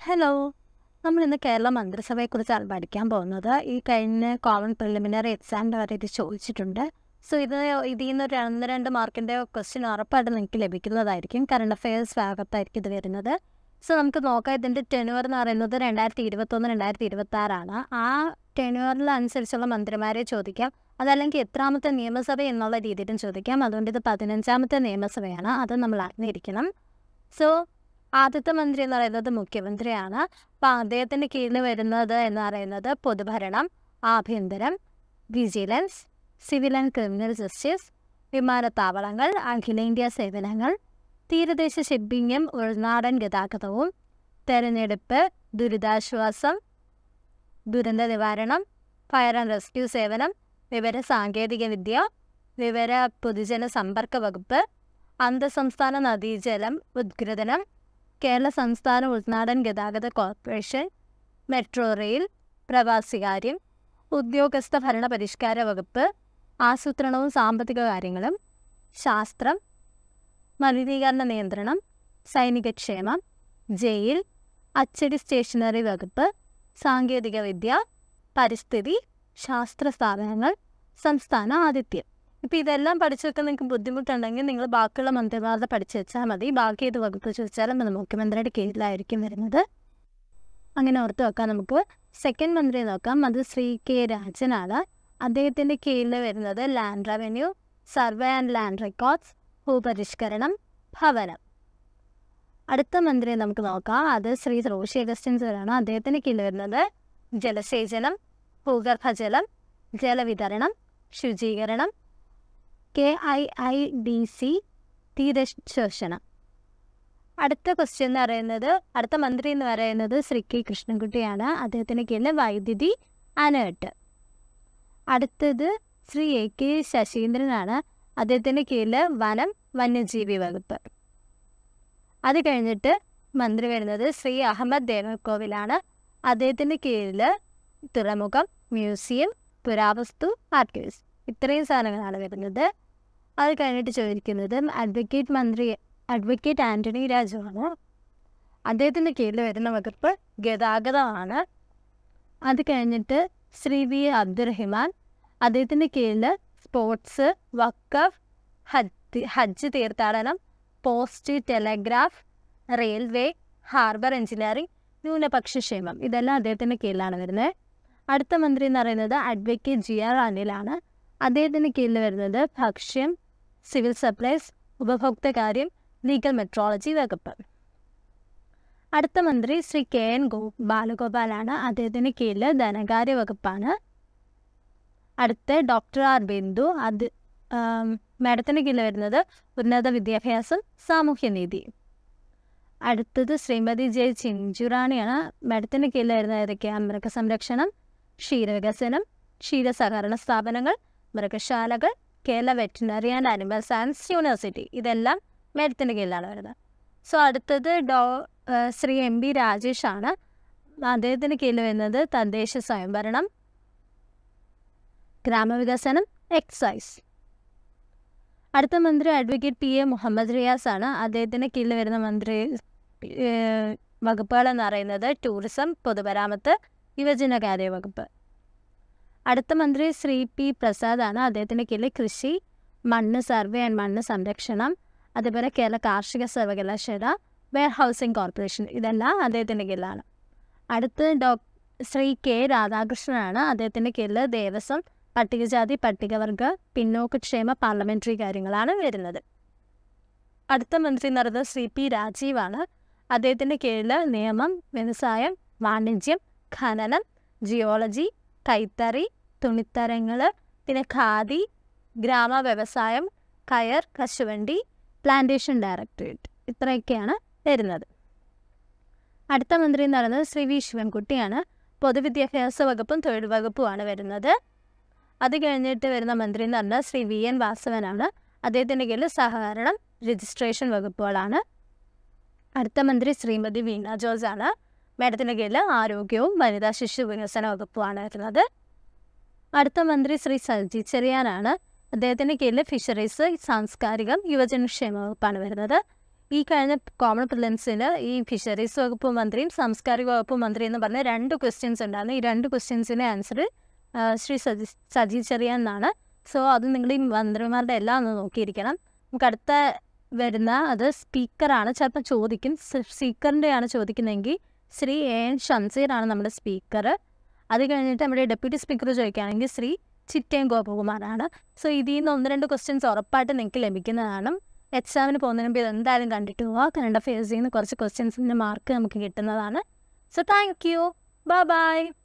hello നമ്മൾ ഇന്ന് കേരള മന്ത്രിസഭയെക്കുറിച്ചാണ് പഠിക്കാൻ പോകുന്നത് ഈ കഴിഞ്ഞ കോമൺ പ്രിലിമിനറി എക്സാമിൻ്റെ വരെ ഇത് ചോദിച്ചിട്ടുണ്ട് സോ ഇത് ഇതിൽ നിന്ന് ഒരു ഒന്ന് രണ്ട് മാർക്കിൻ്റെ ക്വസ്റ്റ്യൻ ഉറപ്പായിട്ട് നിങ്ങൾക്ക് ലഭിക്കുന്നതായിരിക്കും കറണ്ട് അഫയേഴ്സ് ഭാഗത്തായിരിക്കും ഇത് വരുന്നത് സോ നമുക്ക് നോക്കാം ഇതിൻ്റെ ടെനുവർ എന്ന് പറയുന്നത് രണ്ടായിരത്തി ഇരുപത്തൊന്ന് രണ്ടായിരത്തി ഇരുപത്തി ആറാണ് ആ ടെനുവറിലനുസരിച്ചുള്ള മന്ത്രിമാരെ ചോദിക്കാം അതല്ലെങ്കിൽ എത്രാമത്തെ നിയമസഭ എന്നുള്ള രീതിയിലും ചോദിക്കാം അതുകൊണ്ട് ഇത് പതിനഞ്ചാമത്തെ നിയമസഭയാണ് അത് നമ്മൾ അറിഞ്ഞിരിക്കണം സോ ആദ്യത്തെ മന്ത്രി എന്ന് പറയുന്നത് മുഖ്യമന്ത്രിയാണ് അപ്പം അദ്ദേഹത്തിൻ്റെ കീഴിൽ വരുന്നത് എന്ന് പറയുന്നത് പൊതുഭരണം ആഭ്യന്തരം vigilance civil and criminal justice വിമാനത്താവളങ്ങൾ അഖിലേന്ത്യാ സേവനങ്ങൾ തീരദേശ ഷിപ്പിങ്ങും ഉൾനാടൻ ഗതാഗതവും തെരഞ്ഞെടുപ്പ് ദുരിതാശ്വാസം ദുരന്ത നിവാരണം ഫയർ ആൻഡ് റെസ്ക്യൂ സേവനം വിവര സാങ്കേതിക വിദ്യ വിവര പൊതുജന സമ്പർക്ക വകുപ്പ് അന്തർസംസ്ഥാന നദീജലം ഉദ്ഗ്രഥനം കേരള സംസ്ഥാന ഉൾനാടൻ ഗതാഗത കോർപ്പറേഷൻ മെട്രോ റെയിൽ പ്രവാസികാര്യം ഉദ്യോഗസ്ഥ ഭരണ പരിഷ്കാര വകുപ്പ് ആസൂത്രണവും സാമ്പത്തിക കാര്യങ്ങളും ശാസ്ത്രം മലിനീകരണ നിയന്ത്രണം സൈനികക്ഷേമം ജയിൽ അച്ചടി സ്റ്റേഷനറി വകുപ്പ് സാങ്കേതിക വിദ്യ പരിസ്ഥിതി ശാസ്ത്ര സ്ഥാപനങ്ങൾ സംസ്ഥാന ആതിഥ്യം ഇപ്പം ഇതെല്ലാം പഠിച്ചൊക്കെ നിങ്ങൾക്ക് ബുദ്ധിമുട്ടുണ്ടെങ്കിൽ നിങ്ങൾ ബാക്കിയുള്ള മന്ത്രിമാരുടെ പഠിച്ചു വെച്ചാൽ മതി ബാക്കി ഏത് വകുപ്പ് ചോദിച്ചാലും അത് മുഖ്യമന്ത്രിയുടെ കീഴിലായിരിക്കും വരുന്നത് അങ്ങനെ ഓർത്ത് വെക്കാം നമുക്ക് സെക്കൻഡ് മന്ത്രി നോക്കാം അത് ശ്രീ കെ രാജനാണ് അദ്ദേഹത്തിൻ്റെ കീഴിൽ വരുന്നത് land revenue survey and land records ഭൂപരിഷ്കരണം ഭവനം അടുത്ത മന്ത്രിയെ നമുക്ക് നോക്കാം അത് ശ്രീ റോഷി അഗസ്റ്റിൻ സാറാണ് അദ്ദേഹത്തിൻ്റെ കീഴിൽ വരുന്നത് ജലസേചനം ഭൂഗർഭജലം ജലവിതരണം ശുചീകരണം K I I D C തീരശോഷണം അടുത്ത ക്വസ്റ്റ്യൻ എന്ന് പറയുന്നത് അടുത്ത മന്ത്രി എന്ന് പറയുന്നത് ശ്രീ കെ കൃഷ്ണൻകുട്ടിയാണ് അദ്ദേഹത്തിന് കീഴിൽ വൈദ്യുതി അനേട്ട് അടുത്തത് ശ്രീ എ കെ ശശീന്ദ്രനാണ് അദ്ദേഹത്തിന് കീഴിൽ വനം വന്യജീവി വകുപ്പ് അത് കഴിഞ്ഞിട്ട് മന്ത്രി വരുന്നത് ശ്രീ അഹമ്മദ് ദേവക്കോവിലാണ് അദ്ദേഹത്തിൻ്റെ കീഴിൽ തുറമുഖം മ്യൂസിയം പുരാവസ്തു ആർക്കൈവ്സ് ഇത്രയും സാധനങ്ങളാണ് വരുന്നത് അത് കഴിഞ്ഞിട്ട് ചോദിക്കുന്നത് അഡ്വക്കേറ്റ് മന്ത്രി അഡ്വക്കേറ്റ് ആൻ്റണി രാജുവാണ് അദ്ദേഹത്തിൻ്റെ കീഴിൽ വരുന്ന വകുപ്പ് ഗതാഗതമാണ് അത് കഴിഞ്ഞിട്ട് ശ്രീ വി അബ്ദുറഹിമാൻ അദ്ദേഹത്തിൻ്റെ കീഴിൽ സ്പോർട്സ് വക്കഫ് ഹജ്ജ് ഹജ്ജ് തീർത്ഥാടനം post telegraph railway harbour engineering ന്യൂനപക്ഷക്ഷേമം ഇതെല്ലാം അദ്ദേഹത്തിൻ്റെ കീഴിലാണ് വരുന്നത് അടുത്ത മന്ത്രി എന്ന് പറയുന്നത് അഡ്വക്കേറ്റ് ജി ആർ അനിലാണ് അദ്ദേഹത്തിൻ്റെ കീഴിൽ വരുന്നത് ഭക്ഷ്യം സിവിൽ സപ്ലൈസ് ഉപഭോക്തൃകാര്യം ലീഗൽ മെട്രോളജി വകുപ്പ് അടുത്ത മന്ത്രി ശ്രീ കെ എൻ ഗോ ബാലഗോപാലാണ് അദ്ദേഹത്തിൻ്റെ കീഴിൽ ധനകാര്യ വകുപ്പാണ് അടുത്ത ഡോക്ടർ ആർ ബിന്ദു അത് മാഡത്തിൻ്റെ കീഴിൽ വരുന്നത് ഉന്നത വിദ്യാഭ്യാസം സാമൂഹ്യനീതി അടുത്തത് ശ്രീമതി ജെ ചിഞ്ചുറാണിയാണ് മാഡത്തിൻ്റെ കീഴിൽ വരുന്ന ഏതൊക്കെയാണ് മൃഗസംരക്ഷണം ക്ഷീരവികസനം ക്ഷീരസഹകരണ സ്ഥാപനങ്ങൾ മൃഗശാലകൾ Kerala veterinary and animal science university ഇതെല്ലാം മേഡത്തിൻ്റെ കീഴിലാണ് വരുന്നത് സോ അടുത്തത് Dr Shri M B Rajesh ആണ് അദ്ദേഹത്തിൻ്റെ കീഴിൽ വരുന്നത് തദ്ദേശ സ്വയംഭരണം ഗ്രാമവികസനം എക്സൈസ് അടുത്ത മന്ത്രി advocate P A Muhammad Riyas ആണ് അദ്ദേഹത്തിൻ്റെ കീഴിൽ വരുന്ന മന്ത്രി വകുപ്പുകൾ എന്ന് പറയുന്നത് ടൂറിസം പൊതുമരാമത്ത് യുവജനകാര്യ വകുപ്പ് അടുത്ത മന്ത്രി ശ്രീ പി പ്രസാദ് ആണ് അദ്ദേഹത്തിൻ്റെ കീഴിൽ കൃഷി മണ്ണ് സർവേ ആൻഡ് മണ്ണ് സംരക്ഷണം അതുപോലെ കേരള കാർഷിക സർവകലാശാല വെയർ ഹൗസിംഗ് കോർപ്പറേഷൻ ഇതെല്ലാം അദ്ദേഹത്തിൻ്റെ കീഴിലാണ് അടുത്ത് ഡോ ശ്രീ കെ രാധാകൃഷ്ണനാണ് അദ്ദേഹത്തിൻ്റെ കീഴിൽ ദേവസ്വം പട്ടികജാതി പട്ടികവർഗ പിന്നോക്കക്ഷേമ പാർലമെൻ്ററി കാര്യങ്ങളാണ് വരുന്നത് അടുത്ത മന്ത്രി എന്ന് പറയുന്നത് ശ്രീ പി രാജീവാണ് അദ്ദേഹത്തിൻ്റെ കീഴിൽ നിയമം വ്യവസായം വാണിജ്യം ഖനനം ജിയോളജി കൈത്തറി തുണിത്തരങ്ങൾ പിന്നെ ഖാദി ഗ്രാമ വ്യവസായം കയർ കശുവണ്ടി പ്ലാന്റേഷൻ ഡയറക്ടറേറ്റ് ഇത്രയൊക്കെയാണ് വരുന്നത് അടുത്ത മന്ത്രി എന്ന് പറയുന്നത് ശ്രീ വി ശിവൻകുട്ടിയാണ് പൊതുവിദ്യാഭ്യാസ വകുപ്പും തൊഴിൽ വകുപ്പുമാണ് വരുന്നത് അത് കഴിഞ്ഞിട്ട് വരുന്ന മന്ത്രി എന്ന് പറഞ്ഞാൽ ശ്രീ വി എൻ വാസവനാണ് അദ്ദേഹത്തിൻ്റെ കീഴിൽ സഹകരണം രജിസ്ട്രേഷൻ വകുപ്പുകളാണ് അടുത്ത മന്ത്രി ശ്രീമതി വീണ ജോർജ് ആണ് മേഡത്തിൻ്റെ കീഴിൽ ആരോഗ്യവും വനിതാ ശിശു വികസന വകുപ്പുമാണ് വരുന്നത് അടുത്ത മന്ത്രി ശ്രീ സൽജി ചെറിയാനാണ് അദ്ദേഹത്തിൻ്റെ കീഴിൽ ഫിഷറീസ് സാംസ്കാരികം യുവജനക്ഷേമ വകുപ്പാണ് വരുന്നത് ഈ കഴിഞ്ഞ കോമൺ പ്രിലിംസിൽ ഈ ഫിഷറീസ് വകുപ്പ് മന്ത്രിയും സാംസ്കാരിക വകുപ്പ് മന്ത്രി എന്ന് പറഞ്ഞ രണ്ട് ക്വസ്റ്റ്യൻസ് ഉണ്ടായിരുന്നു ഈ രണ്ട് ക്വസ്റ്റ്യൻസിൻ്റെ ആൻസർ ശ്രീ സജി സജി ചെറിയാൻ എന്നാണ് സോ അത് നിങ്ങൾ ഈ മന്ത്രിമാരുടെ എല്ലാം ഒന്ന് നോക്കിയിരിക്കണം നമുക്ക് അടുത്ത വരുന്ന അത് സ്പീക്കറാണ് ചിലപ്പോൾ ചോദിക്കും സ്പീക്കറിൻ്റെയാണ് ചോദിക്കുന്നതെങ്കിൽ ശ്രീ എ എൻ ഷംസീറാണ് നമ്മുടെ സ്പീക്കർ അത് കഴിഞ്ഞിട്ട് നമ്മുടെ ഡെപ്യൂട്ടി സ്പീക്കർ ചോദിക്കുകയാണെങ്കിൽ ശ്രീ ചിറ്റയം ഗോപകുമാറാണ് സോ ഇതിൽ നിന്ന് ഒന്ന് രണ്ട് ക്വസ്റ്റ്യൻസ് ഉറപ്പായിട്ട് നിങ്ങൾക്ക് ലഭിക്കുന്നതാണ് എക്സാമിന് പോകുന്നതിന് മുമ്പ് ഇതെന്തായാലും കണ്ടിട്ട് പോവുക കന്നഡ ഫേസിൽ നിന്ന് കുറച്ച് ക്വസ്റ്റ്യൻസിൻ്റെ മാർക്ക് നമുക്ക് കിട്ടുന്നതാണ് so thank you bye by